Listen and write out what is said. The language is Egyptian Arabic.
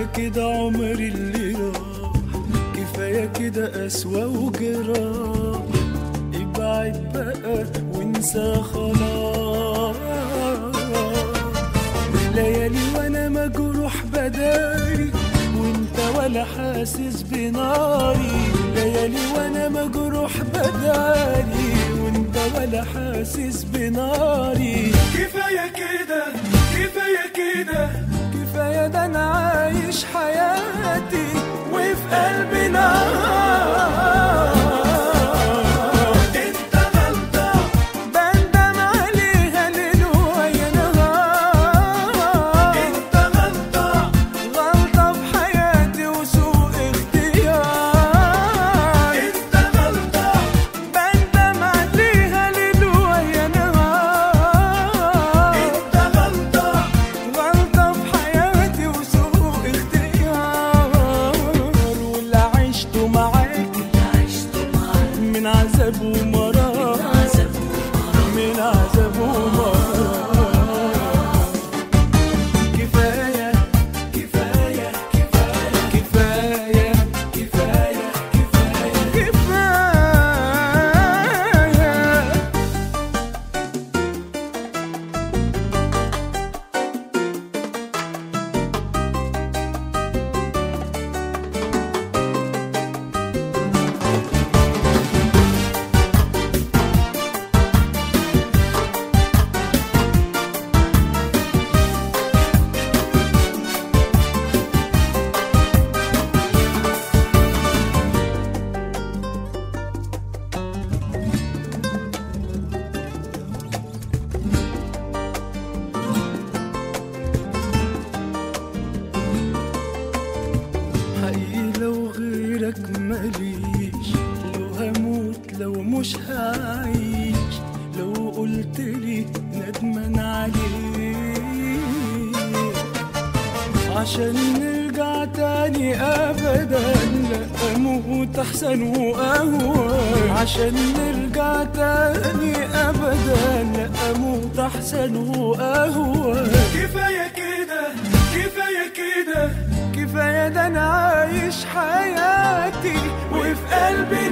كفاية كده عمري اللي راح كفاية كده قسوة وجراح ابعد بقى وانسى خلاص ليالي وانا مجروح بداري وانت ولا حاسس بناري ليالي وانا مجروح بداري وانت ولا حاسس بناري كفاية كده كفاية كده كفاية ده انا عايش حياتي وفي قلبي نار انت غلطة بندم عليها ليل ويا نهار انت غلطة غلطة في حياتي وسوء اختيار انت غلطة بندم عليها ليل ويا نهار انت غلطة غلطة في حياتي وسوء اختيار واللي عشته معاك من عذاب ومرار من عذاب ومرار كفاية كفاية كفاية كفاية كفاية كفاية كفاية حقيقي لو غيرك ماليش لو هموت لو مش هعيش لو قلت لي ندمان عليك عشان نرجع تاني ابدا لا اموت احسن واهون عشان نرجع تاني ابدا لا اموت احسن واهون كفايه كده كفايه كده كفايه ده انا عايش حياتي وفي قلبي